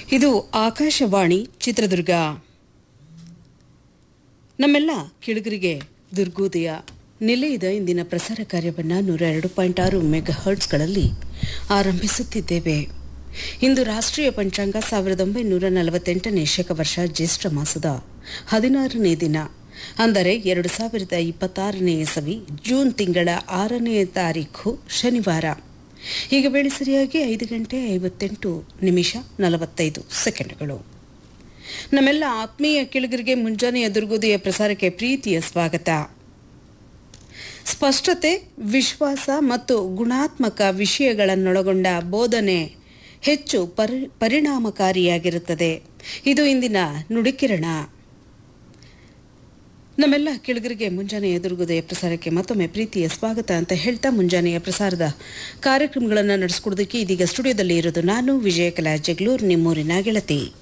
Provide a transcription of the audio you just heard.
ಇದು ಆಕಾಶವಾಣಿ ಚಿತ್ರದುರ್ಗ ನಮ್ಮೆಲ್ಲ ಕಿಳುಗರಿಗೆ ದುರ್ಗೋದಯ ನಿಲಯದ ಇಂದಿನ ಪ್ರಸಾರ ಕಾರ್ಯವನ್ನು ನೂರ ಎರಡು ಪಾಯಿಂಟ್ ಆರು ಮೆಗಾ ಹರ್ಟ್ಸ್ಗಳಲ್ಲಿ ಆರಂಭಿಸುತ್ತಿದ್ದೇವೆ ಇಂದು ರಾಷ್ಟ್ರೀಯ ಪಂಚಾಂಗ ಸಾವಿರದ ಒಂಬೈನೂರ ನಲವತ್ತೆಂಟನೇ ಶಕವರ್ಷ ಜ್ಯೇಷ್ಠ ಮಾಸದ ಹದಿನಾರನೇ ದಿನ ಅಂದರೆ ಎರಡು ಸಾವಿರದ ಇಪ್ಪತ್ತಾರನೇ ಇಸವಿ ಜೂನ್ ತಿಂಗಳ ಆರನೇ ತಾರೀಖು ಶನಿವಾರ ಈಗ ವೇಳೆ ಸರಿಯಾಗಿ ಐದು ಗಂಟೆ ಐವತ್ತೆಂಟು ನಿಮಿಷ ನಲವತ್ತೈದು ಸೆಕೆಂಡ್ಗಳು ನಮ್ಮೆಲ್ಲ ಆತ್ಮೀಯ ಕೆಳಗರಿಗೆ ಮುಂಜಾನೆಯ ದುರ್ಗೋದಯ ಪ್ರಸಾರಕ್ಕೆ ಪ್ರೀತಿಯ ಸ್ವಾಗತ ಸ್ಪಷ್ಟತೆ ವಿಶ್ವಾಸ ಮತ್ತು ಗುಣಾತ್ಮಕ ವಿಷಯಗಳನ್ನೊಳಗೊಂಡ ಬೋಧನೆ ಹೆಚ್ಚು ಪರಿ ಪರಿಣಾಮಕಾರಿಯಾಗಿರುತ್ತದೆ ಇದು ಇಂದಿನ ನುಡಿಕಿರಣ ನಮ್ಮೆಲ್ಲ ಕೆಳಗರಿಗೆ ಮುಂಜಾನೆಯ ದುರ್ಗೋದಯ ಪ್ರಸಾರಕ್ಕೆ ಮತ್ತೊಮ್ಮೆ ಪ್ರೀತಿಯ ಸ್ವಾಗತ ಅಂತ ಹೇಳ್ತಾ ಮುಂಜಾನೆಯ ಪ್ರಸಾರದ ಕಾರ್ಯಕ್ರಮಗಳನ್ನು ನಡೆಸ್ಕೊಡೋದಕ್ಕೆ ಇದೀಗ ಸ್ಟುಡಿಯೋದಲ್ಲಿ ಇರೋದು ನಾನು ವಿಜಯಕಲಾ ಜಗ್ಲೂರ್ ನಿಮ್ಮೂರಿನ ಗೆಳತಿ